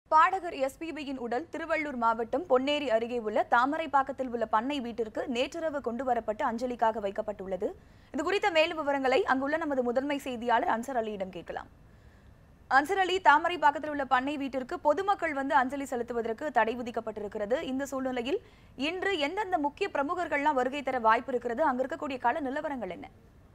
பாடகர் எஸ்பிபியின் உடல் திருவள்ளூர் மாவட்டம் பொன்னேரி அருகே உள்ள தாமரைப்பாக்கத்தில் உள்ள பண்ணை வீட்டிற்கு நேற்றிரவு கொண்டு வரப்பட்டு அஞ்சலிக்காக வைக்கப்பட்டுள்ளது இது குறித்த மேலும் விவரங்களை அங்குள்ள நமது முதன்மை செய்தியாளர் அன்சர் அலியிடம் கேட்கலாம் அன்சர் அலி தாமரைப்பாக்கத்தில் உள்ள பண்ணை வீட்டிற்கு பொதுமக்கள் வந்து அஞ்சலி செலுத்துவதற்கு தடை விதிக்கப்பட்டிருக்கிறது இந்த சூழ்நிலையில் இன்று எந்தெந்த முக்கிய பிரமுகர்கள்லாம் வருகை தர வாய்ப்பு இருக்கிறது அங்க இருக்கக்கூடிய கள நிலவரங்கள் என்ன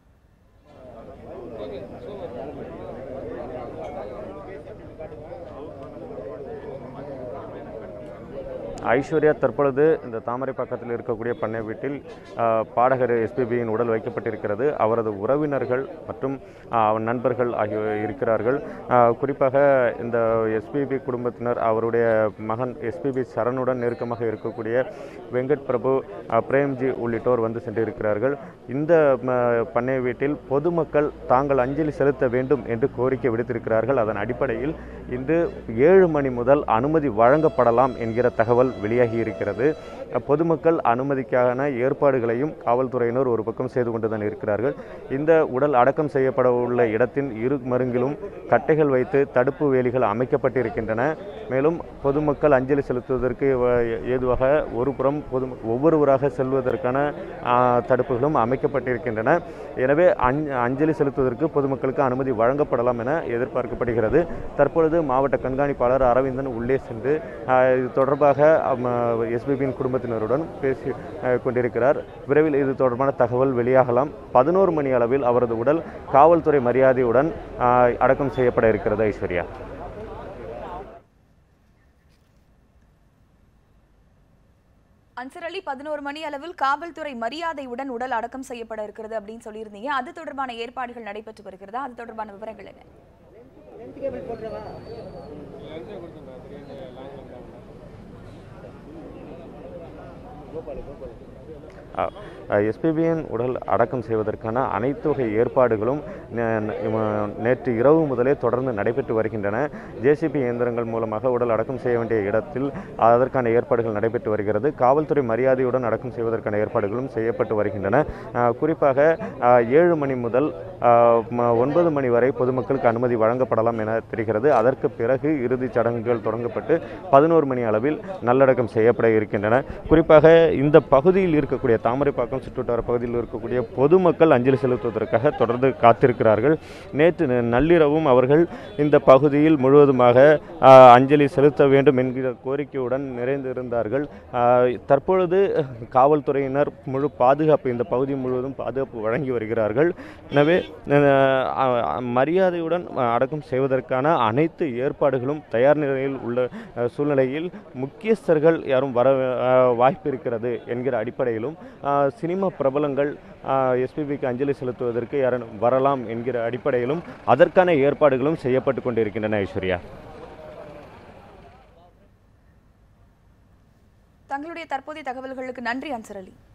ஐஸ்வர்யா தற்பொழுது இந்த தாமரை பக்கத்தில் இருக்கக்கூடிய பண்ணை வீட்டில் ஆஹ், பாடகர் எஸ்பிபியின் உடல் வைக்கப்பட்டிருக்கிறது அவரது உறவினர்கள் மற்றும் ஆஹ், அவர் நண்பர்கள் ஆகியோர் இருக்கிறார்கள் ஆஹ், குறிப்பாக இந்த எஸ்பிபி குடும்பத்தினர் அவருடைய மகன் எஸ்பிபி சரணுடன் நெருக்கமாக இருக்கக்கூடிய வெங்கட் பிரபு ஆஹ், பிரேம்ஜி உள்ளிட்டோர் வந்து சென்றிருக்கிறார்கள் இந்த ம, பண்ணை வீட்டில் பொதுமக்கள் தாங்கள் அஞ்சலி செலுத்த வேண்டும் என்று கோரிக்கை விடுத்திருக்கிறார்கள் அதன் அடிப்படையில் இன்று ஏழு மணி முதல் அனுமதி வழங்கப்படலாம் என்கிற தகவல் வெளியாகி இருக்கிறது பொதுமக்கள் அனுமதிக்கான ஏற்பாடுகளையும் காவல்துறையினர் ஒரு பக்கம் செய்து கொண்டுதான் இருக்கிறார்கள் இந்த உடல் அடக்கம் செய்யப்பட உள்ள இடத்தின் இரு மருங்கிலும் கட்டைகள் வைத்து தடுப்பு வேலிகள் அமைக்கப்பட்டிருக்கின்றன மேலும் பொதுமக்கள் அஞ்சலி செலுத்துவதற்கு வ- ஏதுவாக ஒரு புறம் பொது ஒவ்வொருவராக செல்வதற்கான ஆ, தடுப்புகளும் அமைக்கப்பட்டிருக்கின்றன எனவே அஞ் அஞ்சலி செலுத்துவதற்கு பொதுமக்களுக்கு அனுமதி வழங்கப்படலாம் என எதிர்பார்க்கப்படுகிறது தற்பொழுது மாவட்ட கண்காணிப்பாளர் அரவிந்தன் உள்ளே சென்று ஆ, இது தொடர்பாக எஸ்பிபியின் குடும்பத்தினருடன் பேசி ஆ, கொண்டிருக்கிறார் விரைவில் இது தொடர்பான தகவல் வெளியாகலாம் பதினோரு மணி அளவில் அவரது உடல் காவல்துறை மரியாதையுடன் ஆ, அடக்கம் செய்யப்பட இருக்கிறது ஐஸ்வர்யா அன்சர் அலி பதினோரு மணி அளவில் காவல்துறை மரியாதையுடன் உடல் அடக்கம் செய்யப்பட இருக்கிறது அப்படின்னு சொல்லியிருந்தீங்க அது தொடர்பான ஏற்பாடுகள் நடைபெற்று வருகிறதா அது தொடர்பான விவரங்கள் என்ன எஸ்பிபியின் உடல் அடக்கம் செய்வதற்கான அனைத்து வகை ஏற்பாடுகளும் நே- நே- நேற்று இரவு முதலே தொடர்ந்து நடைபெற்று வருகின்றன ஜேசிபி இயந்திரங்கள் மூலமாக உடல் அடக்கம் செய்ய வேண்டிய இடத்தில் அதற்கான ஏற்பாடுகள் நடைபெற்று வருகிறது காவல்துறை மரியாதையுடன் அடக்கம் செய்வதற்கான ஏற்பாடுகளும் செய்யப்பட்டு வருகின்றன அஹ், குறிப்பாக அஹ், ஏழு மணி முதல் அஹ், ம- ஒன்பது மணி வரை பொதுமக்களுக்கு அனுமதி வழங்கப்படலாம் என தெரிகிறது அதற்கு பிறகு இறுதிச் சடங்குகள் தொடங்கப்பட்டு பதினோரு மணி அளவில் நல்லடக்கம் செய்யப்பட இருக்கின்றன குறிப்பாக இந்த பகுதியில் இருக்கக்கூடிய தாமரைப்பாக்கம் சுற்றுவட்டார பகுதியில் இருக்கக்கூடிய பொதுமக்கள் அஞ்சலி செலுத்துவதற்காக தொடர்ந்து காத்திருக்கிறார்கள் நேற்று ந- நள்ளிரவும் அவர்கள் இந்த பகுதியில் முழுவதுமாக ஆ, அஞ்சலி செலுத்த வேண்டும் என்கிற கோரிக்கையுடன் நிறைந்திருந்தார்கள் ஆ, தற்பொழுது காவல்துறையினர் முழு பாதுகாப்பு இந்த பகுதி முழுவதும் பாதுகாப்பு வழங்கி வருகிறார்கள் எனவே ஆ, ஆ, மரியாதையுடன் அடக்கம் செய்வதற்கான அனைத்து ஏற்பாடுகளும் தயார் நிலையில் உள்ள அஹ், சூழ்நிலையில் முக்கியஸ்தர்கள் யாரும் வர அஹ், வாய்ப்பு இருக்கிறது என்கிற அடிப்படையிலும் அஹ், சினிமா பிரபலங்கள் எஸ்பிபிக்கு அஞ்சலி செலுத்துவதற்கு யாரும் வரலாம் என்கிற அடிப்படையிலும் அதற்கான ஏற்பாடுகளும் செய்யப்பட்டு கொண்டிருக்கின்றன ஐஸ்வர்யா தங்களுடைய தற்போதைய தகவல்களுக்கு நன்றி அன்சர் அலி